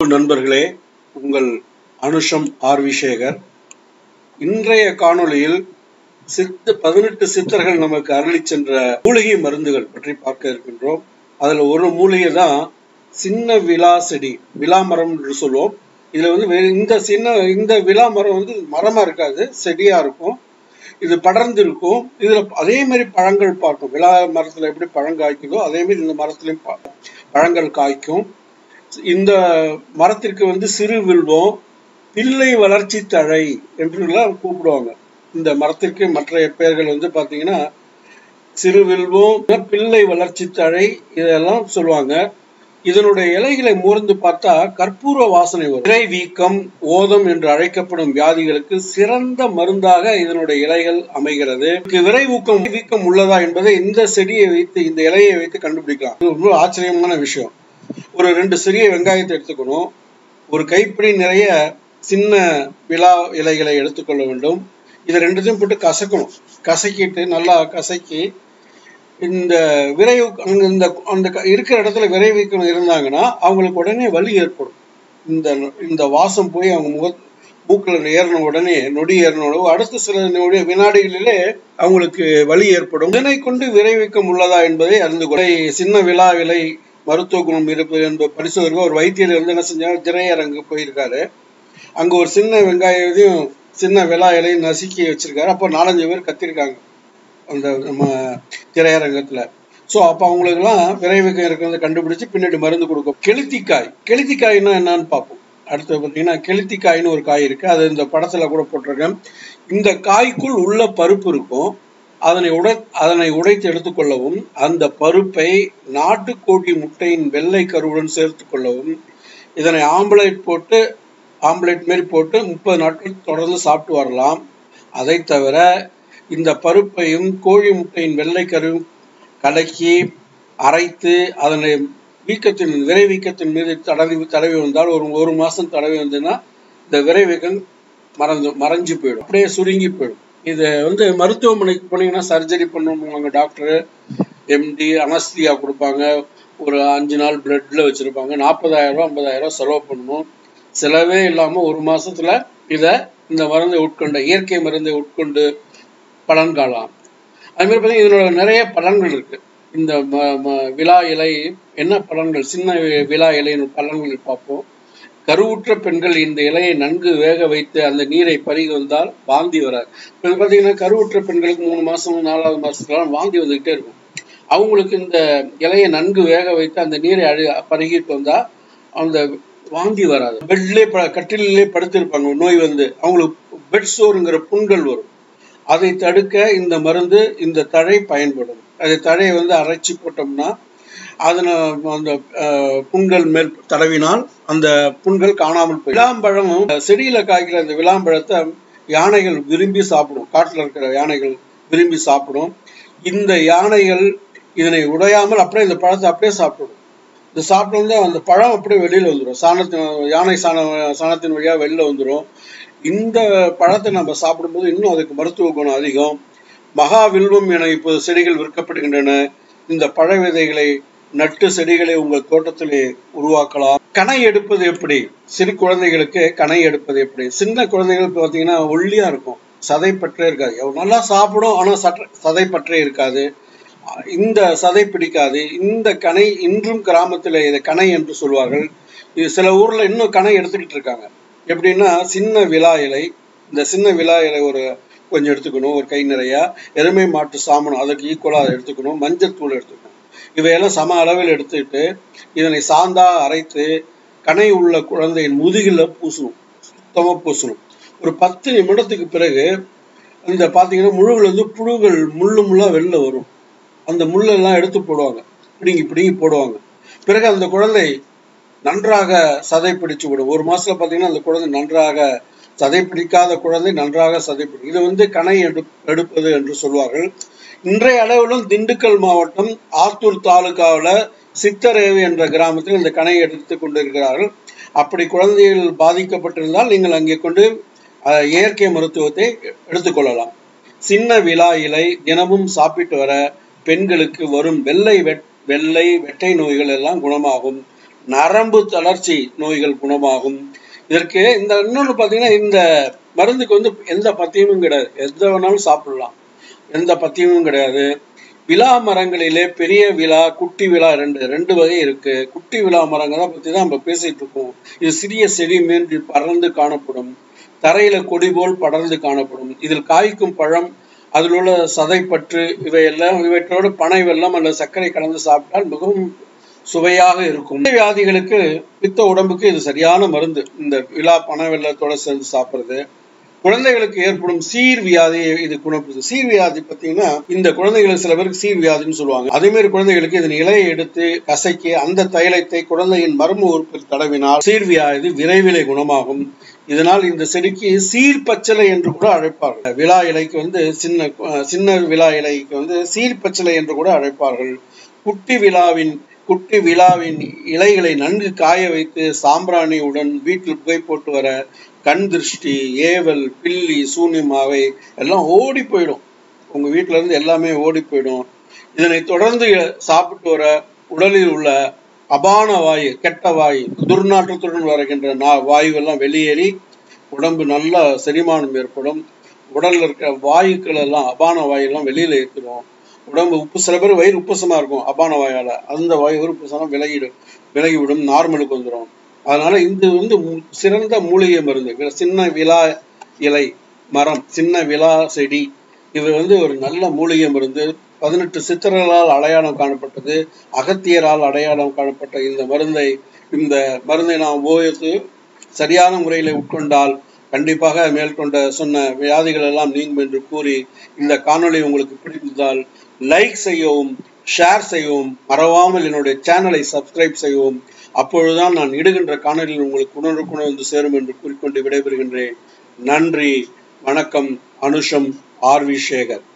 நண்பர்களே உங்கள் அனுஷம் ஆர் வி சேகர் இன்றைய காணொளியில் சித்த பதினெட்டு சித்தர்கள் நமக்கு அருளி சென்ற மூலிகை மருந்துகள் பற்றி பார்க்க இருக்கின்றோம் அதுல ஒரு மூலிகை தான் சின்ன விலா செடி விலா மரம் என்று சொல்லுவோம் இதுல வந்து வே- இந்த சின்ன இந்த விலா மரம் வந்து மரமா இருக்காது செடியா இருக்கும் இது படர்ந்து இருக்கும் இதுல அதே மாதிரி பழங்கள் பார்க்கும் விலா மரத்துல எப்படி பழம் காய்க்குதோ அதே மாதிரி இந்த மரத்துலயும் ப- பழங்கள் காய்க்கும் இந்த மரத்திற்கு வந்து சிறு வில்வம் பிள்ளை வளர்ச்சி தழை என்றுலாம் கூப்பிடுவாங்க இந்த மரத்திற்கு மற்ற பெயர்கள் வந்து பாத்தீங்கன்னா சிறு வில்வம் பிள்ளை வளர்ச்சி தழை இதெல்லாம் சொல்லுவாங்க இதனுடைய இலைகளை மூர்ந்து பார்த்தா கற்பூர வாசனை வரும் இறை வீக்கம் ஓதம் என்று அழைக்கப்படும் வியாதிகளுக்கு சிறந்த மருந்தாக இதனுடைய இலைகள் அமைகிறது இதுக்கு விரை ஊக்கம் வீக்கம் உள்ளதா என்பதை இந்த செடியை வைத்து இந்த இலையை வைத்து கண்டுபிடிக்கலாம் இது ரொம்ப ஆச்சரியமான விஷயம் ஒரு ரெண்டு சிறிய வெங்காயத்தை எடுத்துக்கணும் ஒரு கைப்பிடி நிறைய சின்ன விழா இலைகளை எடுத்துக்கொள்ள வேண்டும் இதை ரெண்டுத்தையும் போட்டு கசக்கணும் கசக்கிட்டு நல்லா கசக்கி இந்த விரை அங்க இந்த அந்த க- இருக்கிற இடத்துல விரை வீக்கம் இருந்தாங்கன்னா அவங்களுக்கு உடனே வலி ஏற்படும் இந்த இந்த வாசம் போய் அவங்க முக மூக்கில் ஏறின உடனே நொடி ஏறின உடனே அடுத்த சில நொடி வினாடிகளிலே அவங்களுக்கு வலி ஏற்படும் இதனை கொண்டு விரைவிக்கம் உள்ளதா என்பதை அறிந்து கொள்ள சின்ன விழா விலை மருத்துவ குணம் இருப்பது என்பது பரிசோதனை ஒரு வைத்தியர் வந்து என்ன செஞ்சாங்க திரையரங்கு போயிருக்காரு அங்க ஒரு சின்ன வெங்காயத்தையும் சின்ன விழா இலையும் நசுக்கி வச்சிருக்காரு அப்போ நாலஞ்சு பேர் கத்திருக்காங்க அந்த நம்ம திரையரங்கத்துல ஸோ அப்போ அவங்களுக்குலாம் விரைவுக்கம் இருக்கிறத கண்டுபிடிச்சு பின்னாடி மருந்து கொடுக்கும் கெளுத்திக்காய் கெளுத்திக்காய்னா என்னன்னு பார்ப்போம் அடுத்து பார்த்தீங்கன்னா கெளுத்திக்காய்னு ஒரு காய் இருக்கு அது இந்த படத்துல கூட போட்டிருக்கேன் இந்த காய்க்குள் உள்ள பருப்பு இருக்கும் அதனை உடை அதனை உடைத்து எடுத்துக்கொள்ளவும் அந்த பருப்பை நாட்டுக்கோழி முட்டையின் வெள்ளை கருவுடன் சேர்த்து கொள்ளவும் இதனை ஆம்பலேட் போட்டு ஆம்லெட் மாரி போட்டு முப்பது நாட்கள் தொடர்ந்து சாப்பிட்டு வரலாம் அதை தவிர இந்த பருப்பையும் கோழி முட்டையின் வெள்ளை கரு கலக்கி அரைத்து அதனை வீக்கத்தின் விரை வீக்கத்தின் மீது தடவி தடவி வந்தால் ஒரு ஒரு மாசம் தடவி வந்ததுன்னா இந்த விரை வீக்கம் மறந்து மறைஞ்சு போயிடும் அப்படியே சுருங்கி போயிடும் இது வந்து மருத்துவமனைக்கு போனீங்கன்னா சர்ஜரி பண்ணுவாங்க டாக்டர் எம்டி அனஸ்தியா கொடுப்பாங்க ஒரு அஞ்சு நாள் பிளட்ல வச்சிருப்பாங்க நாற்பதாயிரம் ரூபா ஐம்பதாயிரம் ரூபா செலவு பண்ணணும் செலவே இல்லாம ஒரு மாசத்துல இத இந்த மருந்தை உட்கொண்ட இயற்கை மருந்தை உட்கொண்டு பலன் காணலாம் அது மாதிரி பார்த்தீங்கன்னா இதனோட நிறைய பலன்கள் இருக்கு இந்த ம- ம- விலா இலை என்ன பலன்கள் சின்ன வி- விலா இலையின் பலன்கள் பார்ப்போம் கருவுற்ற பெண்கள் இந்த இலையை நன்கு வேக வைத்து அந்த நீரை பருகி வந்தால் வாந்தி வராது இப்போ பார்த்தீங்கன்னா கருவுற்ற பெண்களுக்கு மூணு மாசம் நாலாவது மாசத்துலாம் வாந்தி வந்துகிட்டே இருக்கும் அவங்களுக்கு இந்த இலையை நன்கு வேக வைத்து அந்த நீரை அழு பருகிட்டு வந்தா அந்த வாந்தி வராது பெட்லேயே ப கட்டிலே படுத்திருப்பாங்க நோய் வந்து அவங்களுக்கு பெட் சோறுங்கிற புண்கள் வரும் அதை தடுக்க இந்த மருந்து இந்த தழை பயன்படும் அதை தழையை வந்து அரைச்சி போட்டோம்னா அதனை அந்த அஹ், புண்கள் மேல் தடவினால் அந்த புண்கள் காணாமல் போய் விளாம்பழம் செடியில காய்க்கிற அந்த விளாம்பழத்தை யானைகள் விரும்பி சாப்பிடும் காட்டுல இருக்கிற யானைகள் விரும்பி சாப்பிடும் இந்த யானைகள் இதனை உடையாமல் அப்படியே இந்த பழத்தை அப்படியே சாப்பிடும் இந்த சாப்பிட்டோம்னா அந்த பழம் அப்படியே வெளியில வந்துடும் சாணத்தின் யானை சாண சாணத்தின் வழியா வெளியில வந்துடும் இந்த பழத்தை நம்ம சாப்பிடும்போது இன்னும் அதுக்கு மருத்துவ குணம் அதிகம் மகா வில்வம் என இப்போது செடிகள் விற்கப்படுகின்றன இந்த பழ விதைகளை நட்டு செடிகளை உங்கள் தோட்டத்திலே உருவாக்கலாம் கனை எடுப்பது எப்படி சிறு குழந்தைகளுக்கு கனை எடுப்பது எப்படி சின்ன குழந்தைகள் பார்த்தீங்கன்னா ஒல்லியா இருக்கும் சதை பற்றே இருக்காது எவ்வளவு நல்லா சாப்பிடும் ஆனா சற்று சதை பற்றே இருக்காது இந்த சதை பிடிக்காது இந்த கனை இன்றும் கிராமத்தில் இதை கனை என்று சொல்வார்கள் இது சில ஊர்ல இன்னும் கனை எடுத்துக்கிட்டு இருக்காங்க எப்படின்னா சின்ன விலா இலை இந்த சின்ன விலா இலை ஒரு கொஞ்சம் எடுத்துக்கணும் ஒரு கை நிறைய எருமை மாட்டு சாமனம் அதுக்கு ஈக்குவலாக அதை எடுத்துக்கணும் மஞ்சள் தூள் எடுத்துக்கணும் இவையெல்லாம் சம அளவில் எடுத்துக்கிட்டு இதனை சாந்தா அரைத்து கனை உள்ள குழந்தையின் முதுகில் பூசணும் சுத்தமாக பூசணும் ஒரு பத்து நிமிடத்துக்கு பிறகு இந்த பார்த்தீங்கன்னா முழுகுல இருந்து புழுகள் முள்ளு முள்ளா வெளில வரும் அந்த முள்ளெல்லாம் எடுத்து போடுவாங்க பிடுங்கி பிடுங்கி போடுவாங்க பிறகு அந்த குழந்தை நன்றாக சதை பிடிச்சு விடும் ஒரு மாசத்துல பாத்தீங்கன்னா அந்த குழந்தை நன்றாக சதை பிடிக்காத குழந்தை நன்றாக சதை பிடி இது வந்து கணை எடு எடுப்பது என்று சொல்வார்கள் இன்றைய அளவிலும் திண்டுக்கல் மாவட்டம் ஆத்தூர் தாலுகாவில் சித்தரேவு என்ற கிராமத்தில் இந்த கணை எடுத்து கொண்டிருக்கிறார்கள் அப்படி குழந்தைகள் பாதிக்கப்பட்டிருந்தால் நீங்கள் அங்கே கொண்டு அஹ், இயற்கை மருத்துவத்தை எடுத்துக்கொள்ளலாம் சின்ன விலா இலை தினமும் சாப்பிட்டு வர பெண்களுக்கு வரும் வெள்ளை வெட் வெள்ளை வெட்டை நோய்கள் எல்லாம் குணமாகும் நரம்பு தளர்ச்சி நோய்கள் குணமாகும் இதற்கு இந்த இன்னொன்று பார்த்தீங்கன்னா இந்த மருந்துக்கு வந்து எந்த பத்தியமும் கிடையாது எந்த வேணாலும் சாப்பிடலாம் எந்த பத்தியமும் கிடையாது விழா மரங்களிலே பெரிய விழா குட்டி விழா ரெண்டு ரெண்டு வகை இருக்கு குட்டி விழா மரங்களை பத்தி தான் நம்ம பேசிட்டு இருக்கோம் இது சிறிய செடி மேன்றி பறந்து காணப்படும் தரையில கொடி போல் படர்ந்து காணப்படும் இதில் காய்க்கும் பழம் அதில் உள்ள சதைப்பற்று இவையெல்லாம் இவற்றோடு பனை வெல்லம் அல்லது சர்க்கரை கலந்து சாப்பிட்டால் மிகவும் சுவையாக இருக்கும் வியாதிகளுக்கு பித்த உடம்புக்கு இது சரியான மருந்து இந்த விழா பனை வெள்ளத்தோட சேர்ந்து சாப்பிட்றது குழந்தைகளுக்கு ஏற்படும் சீர் வியாதியை இது குணப்படுது சீர் வியாதி பார்த்தீங்கன்னா இந்த குழந்தைகளுக்கு சில பேருக்கு சீர் வியாதின்னு சொல்லுவாங்க அதே மாதிரி குழந்தைகளுக்கு இதன் இலையை எடுத்து கசக்கி அந்த தைலத்தை குழந்தையின் மர்ம உறுப்பில் தடவினால் சீர் வியாதி விரைவிலே குணமாகும் இதனால் இந்த செடிக்கு சீர் பச்சளை என்று கூட அழைப்பார்கள் விழா இலைக்கு வந்து சின்ன சின்ன விழா இலைக்கு வந்து சீர் பச்சளை என்று கூட அழைப்பார்கள் குட்டி விழாவின் குட்டி விழாவின் இலைகளை நன்கு காய வைத்து சாம்பிராணியுடன் வீட்டில் புகை போட்டு வர கண் திருஷ்டி ஏவல் பில்லி சூன்யமாவை எல்லாம் ஓடி போயிடும் உங்க வீட்டுல இருந்து எல்லாமே ஓடி போயிடும் இதனை தொடர்ந்து சாப்பிட்டு வர உடலில் உள்ள அபான வாயு கெட்ட வாயு துர்நாற்றத்துடன் வருகின்ற நா வாயுவெல்லாம் வெளியேறி உடம்பு நல்ல செரிமானம் ஏற்படும் உடல்ல இருக்கிற வாயுக்கள் எல்லாம் அபான வாயு எல்லாம் வெளியில ஏற்றுடும் உடம்பு உப்பு சில பேர் வயிறு உப்புசமா இருக்கும் அபான வாயால அந்த வாயு உப்புசம் விலகிடும் விலகிவிடும் நார்மலுக்கு வந்துடும் அதனால இது வந்து சிறந்த மூலிகை மருந்து சின்ன விழா இலை மரம் சின்ன விழா செடி இது வந்து ஒரு நல்ல மூலிகை மருந்து பதினெட்டு சித்தர்களால் அடையாளம் காணப்பட்டது அகத்தியரால் அடையாளம் காணப்பட்ட இந்த மருந்தை இந்த மருந்தை நாம் உபயோகித்து சரியான முறையில் உட்கொண்டால் கண்டிப்பாக மேற்கொண்ட சொன்ன வியாதிகள் எல்லாம் நீங்கும் என்று கூறி இந்த காணொளி உங்களுக்கு பிடித்தால் லைக் செய்யவும் ஷேர் செய்யவும் மறவாமல் என்னுடைய சேனலை சப்ஸ்கிரைப் செய்யவும் அப்பொழுதுதான் நான் இடுகின்ற காணொலியில் உங்களுக்கு உணர்வுக்குணர் வந்து சேரும் என்று கூறிக்கொண்டு விடைபெறுகின்றேன் நன்றி வணக்கம் அனுஷம் ஆர் வி சேகர்